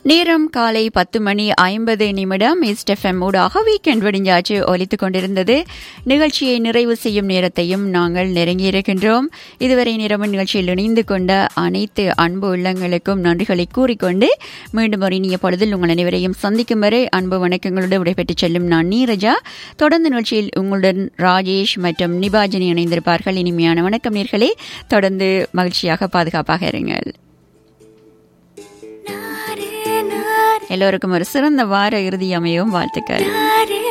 நேரம் காலை பத்து மணி ஐம்பது நிமிடம் இஸ்டெஃப்எம் ஊடாக வீக்கெண்ட் வெடிஞ்சாச்சு ஒலித்துக் கொண்டிருந்தது நிகழ்ச்சியை நிறைவு செய்யும் நேரத்தையும் நாங்கள் நெருங்கியிருக்கின்றோம் இதுவரை நிறம நிகழ்ச்சியில் இணைந்து கொண்ட அனைத்து அன்பு உள்ளங்களுக்கும் நன்றிகளை கூறிக்கொண்டு மீண்டும் ஒரு இனிய பொழுதில் உங்கள் அனைவரையும் சந்திக்கும் வரை அன்பு வணக்கங்களோடு விடைபெற்றுச் செல்லும் நான் நீரஜா தொடர்ந்து நிகழ்ச்சியில் உங்களுடன் ராஜேஷ் மற்றும் நிபாஜினி இணைந்திருப்பார்கள் இனிமையான வணக்கம் நேர்களே தொடர்ந்து மகிழ்ச்சியாக பாதுகாப்பாக இருங்கள் எல்லோருக்கும் ஒரு சிறந்த வார இறுதி அமையவும் வாழ்த்துக்கள்